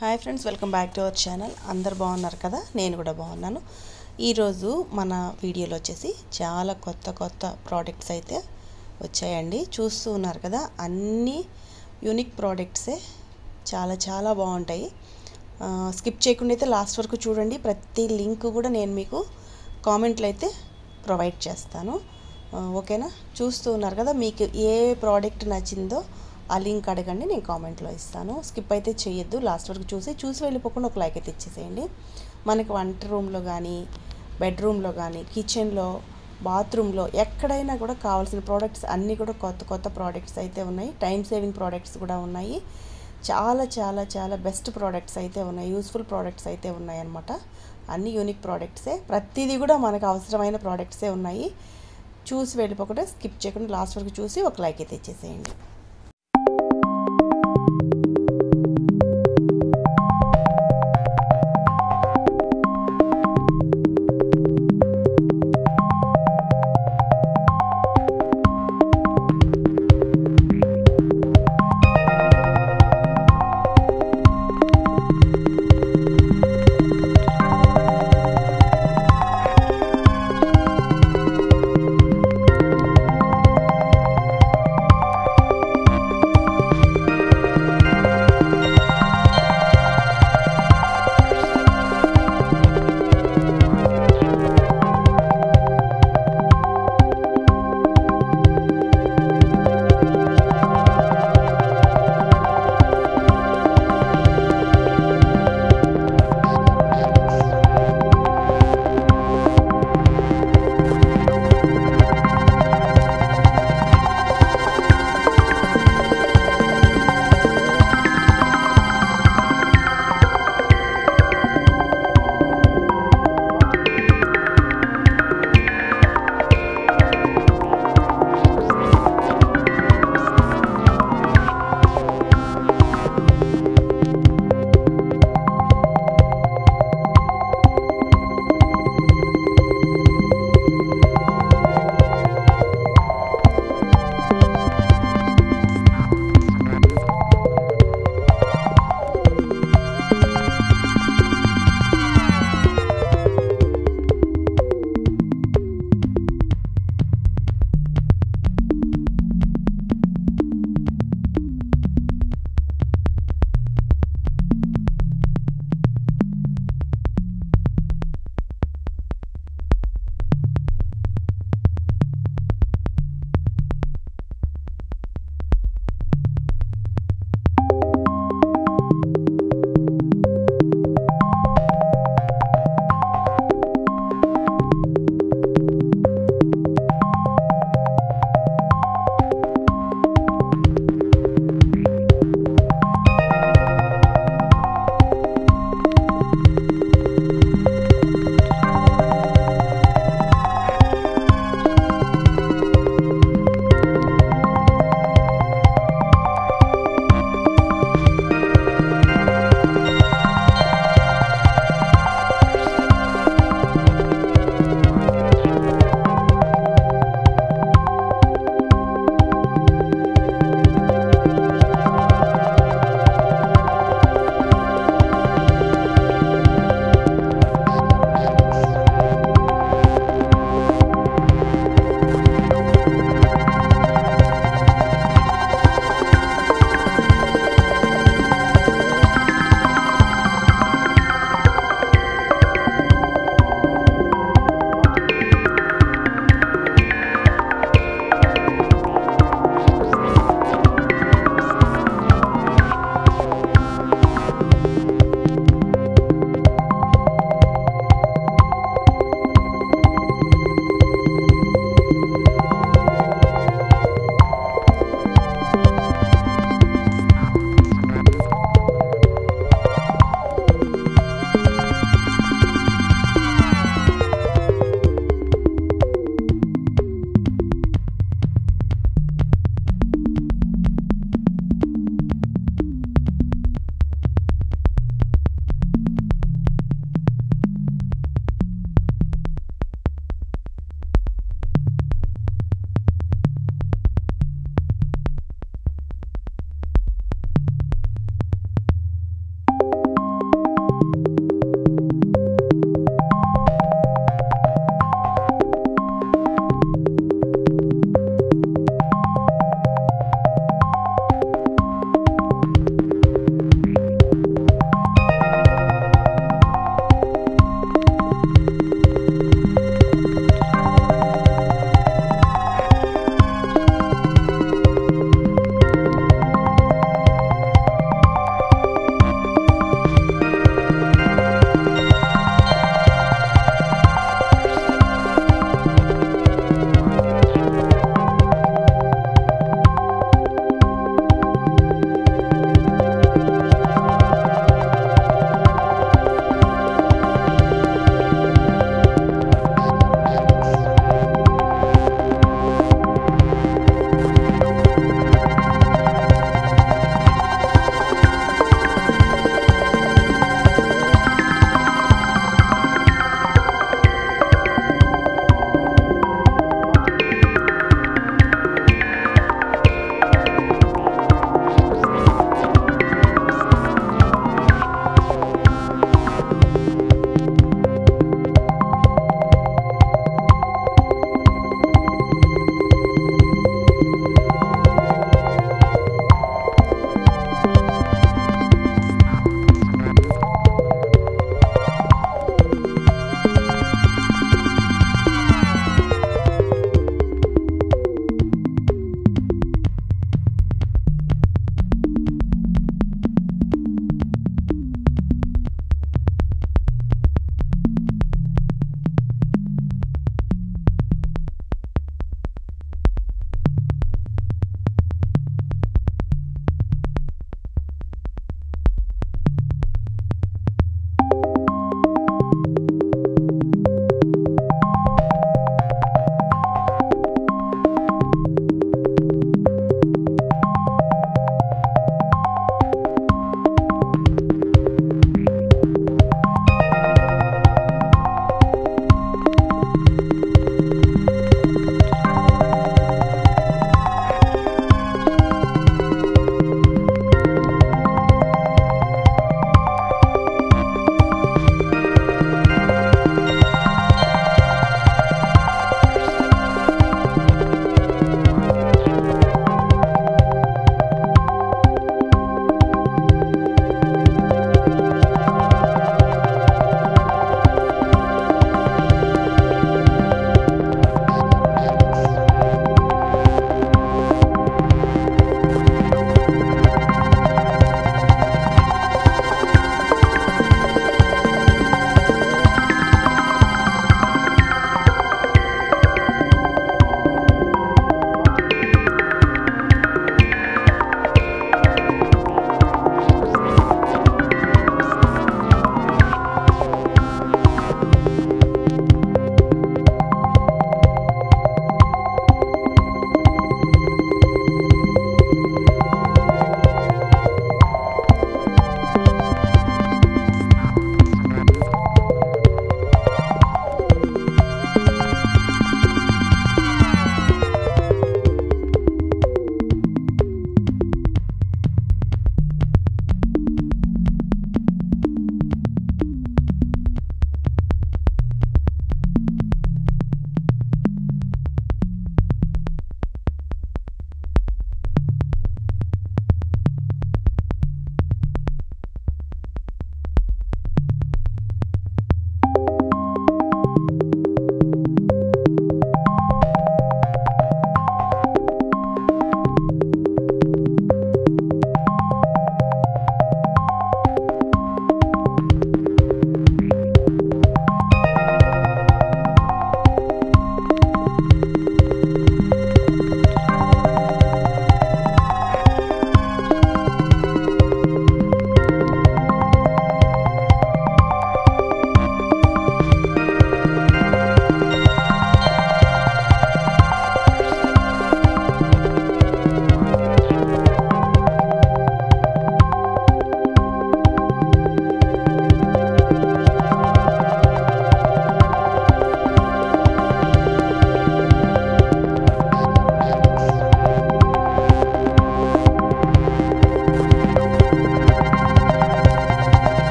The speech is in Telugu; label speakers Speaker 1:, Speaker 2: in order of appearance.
Speaker 1: hi friends welcome back to our channel అందరు బాగున్నారు కదా నేను కూడా బాగున్నాను ఈరోజు మన వీడియోలో వచ్చేసి చాలా కొత్త కొత్త ప్రోడక్ట్స్ అయితే వచ్చాయండి చూస్తూ ఉన్నారు కదా అన్నీ యూనిక్ ప్రోడక్ట్సే చాలా చాలా బాగుంటాయి ఆ, స్కిప్ చేయకుండా అయితే లాస్ట్ వరకు చూడండి ప్రతి లింక్ కూడా నేను మీకు కామెంట్లో అయితే ప్రొవైడ్ చేస్తాను ఆ, ఓకేనా చూస్తూ ఉన్నారు కదా మీకు ఏ ప్రోడక్ట్ నచ్చిందో ఆ లింక్ అడగండి నేను కామెంట్లో ఇస్తాను స్కిప్ అయితే చేయొద్దు లాస్ట్ వరకు చూసి చూసి వెళ్ళిపోకుండా ఒక లైక్ అయితే ఇచ్చేసేయండి మనకి వంట రూమ్లో కానీ బెడ్రూమ్లో కానీ కిచెన్లో బాత్రూంలో ఎక్కడైనా కూడా కావాల్సిన ప్రోడక్ట్స్ అన్నీ కూడా కొత్త కొత్త ప్రోడక్ట్స్ అయితే ఉన్నాయి టైం సేవింగ్ ప్రోడక్ట్స్ కూడా ఉన్నాయి చాలా చాలా చాలా బెస్ట్ ప్రోడక్ట్స్ అయితే ఉన్నాయి యూస్ఫుల్ ప్రోడక్ట్స్ అయితే ఉన్నాయి అన్నమాట అన్ని యూనిక్ ప్రోడక్ట్సే ప్రతిదీ కూడా మనకు అవసరమైన ప్రోడక్ట్సే ఉన్నాయి చూసి వెళ్ళిపోకుండా స్కిప్ చేయకుండా లాస్ట్ వరకు చూసి ఒక లైక్ అయితే ఇచ్చేసేయండి